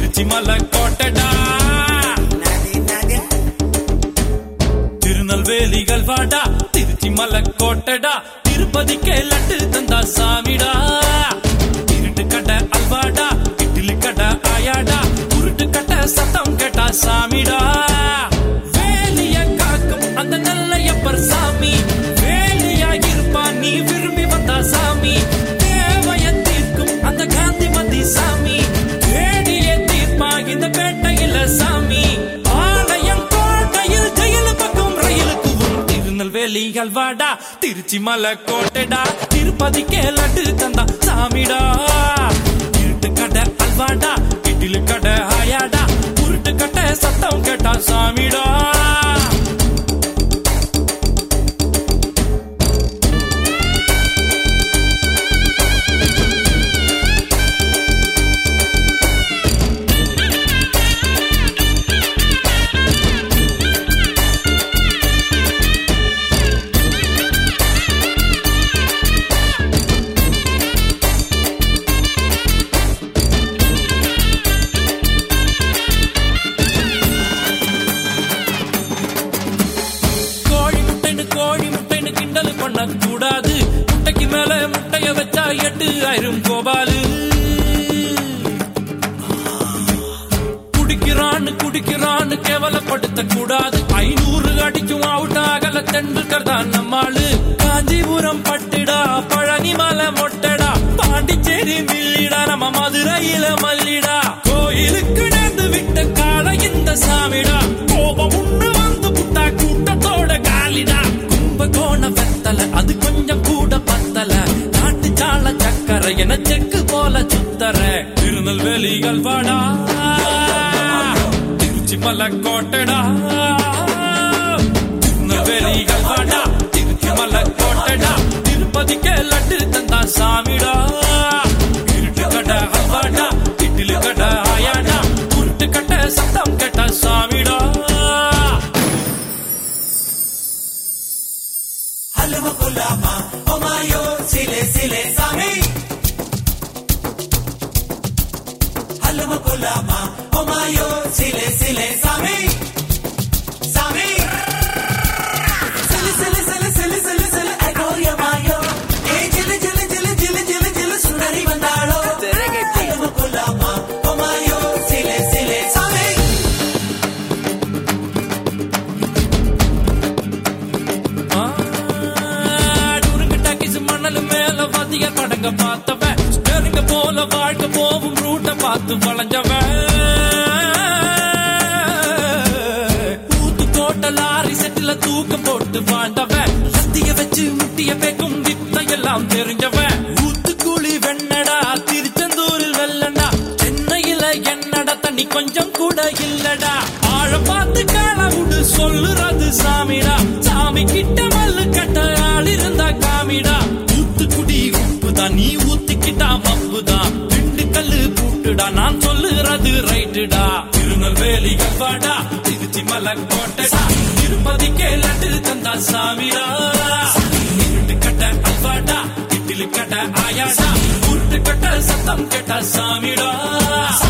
திருச்சி மலை கோட்டடா திருநெல்வேலிகள் வாடா திருச்சி மலை கோட்டடா திருப்பதிக்கே லட்டு தந்தா சாமிடா இருட்டு கடை அல்வாடா இட்லி கடை ஆயாடா உருட்டு கடை சத்தம் கேட்டா சாமிடா வேலிய காக்கும் அந்த நல்லையப்பர் சாமி வேலியா இருப்பா நீ விரும்பி வந்தா சாமி தேவைய தீர்க்கும் அந்த காந்திமதி சாமி வேடிய தீர்ப்பா இந்த பேட்டையில சாமி ஆலயம் கோட்டையில் ஜெயில பக்கம் ரயிலுக்கு வரும் திருநெல்வேலி அல்வாடா திருச்சி மலை கோட்டைடா திருப்பதிக்கே லட்டு தந்தா சாமிடா இருட்டு கடை அல்வாடா இட்லி கடை ஆயாடா உருட்டு கடை சத்தம் கேட்டா சாமிடா கோழி முட்டைன்னு கோழி முட்டைன்னு கிண்டல் பண்ண கூடாது முட்டைக்கு மேல முட்டைய வச்சா எட்டு ஆயிரம் கோபாலு குடிக்கிறான்னு குடிக்கிறான்னு கேவலப்படுத்த கூடாது ஐநூறு அடிக்கும் அவுட் ஆகல தெண்டுக்கர் தான் நம்மாளு காஞ்சிபுரம் பட்டுடா பழனி மலை மொட்டடா பாண்டிச்சேரி மில்லிடா நம்ம மதுரையில மல்லிடா கோயிலுக்கு நேர்ந்து விட்ட கால இந்த சாமிடா கோபம் உண்டு வந்து புட்டா கூட்டத்தோட காலிடா கும்பகோண வெத்தல அது கொஞ்சம் கூட பத்தல நாட்டு சால சக்கரை என செக்கு போல சுத்தர திருநெல்வேலிகள் வாடா திருச்சி மலை கோட்டடா திருநெல்வேலிகள் வாடா திருச்சி மலை கோட்டடா திருப்பதிக்கு லட்டு தந்தா சாமிடா இருட்டு கடை அல்வாடா இட்லி கடை ஆயாடா உருட்டு கடை சத்தம் கேட்ட சாமிடா ಹಲವು ಗುಲಾಮ ಒಮಾಯೋ ಸಿಲೆ ಸಿಲೆ ಸಾಮಿ ಹಲವು ಗುಲಾಮ ಒಮಾಯೋ ಸಿಲೆ ಸಿಲೆ ಸಾಮಿ ಸಾಮಿ ಸಿಲೆ ಸಿಲೆ ಸಿಲೆ ಸಿಲೆ ಸಿಲೆ ಸಿಲೆ ಅಗೋರ್ಯ ಮಾಯೋ ಏ ಜಿಲು ಜಿಲು ಜಿಲು ಜಿಲು ಜಿಲು ಜಿಲು ಸುಂದರಿ ಬಂದಾಳೋ ಹಲವು ಗುಲಾಮ ಒಮಾಯೋ ಸಿಲೆ ಸಿಲೆ ಸಾಮಿ மணல் மேல வதிய படங்க பார்த்தவன் ஸ்டேரிங்க போல வாழ்க்கை போகும் ரூட்ட பார்த்து வளைஞ்சவன் ஊத்து தோட்ட லாரி செட்டில தூக்கம் போட்டு வாழ்ந்தவன் சத்திய வச்சு முட்டிய பேக்கும் வித்தையெல்லாம் தெரிஞ்சவன் ஊத்துக்குழி வெண்ணடா திருச்செந்தூரில் வெள்ளடா சென்னையில என்னடா தண்ணி கொஞ்சம் கூட இல்லடா ஆழ பார்த்து கால விடு சொல்லுறது சாமிடா சாமி கிட்ட மல்லு கட்ட ஆள் இருந்தா காமிடா ஊத்துக்குடி உப்புதான் நீ ஊத்திக்கிட்டா மப்புதான் ரெண்டு கல்லு பூட்டுடா நான் சொல்லுறது ரைட்டுடா திருநெல்வேலிகள் வாடா திருச்சி மலை கோட்டடா திருப்பதிக்கே லட்டு தந்தா சாமிடா இருட்டு கட்ட அல்வாடா இட்லி கட்ட ஆயாடா உருட்டு கட்ட சத்தம் கேட்ட சாமிடா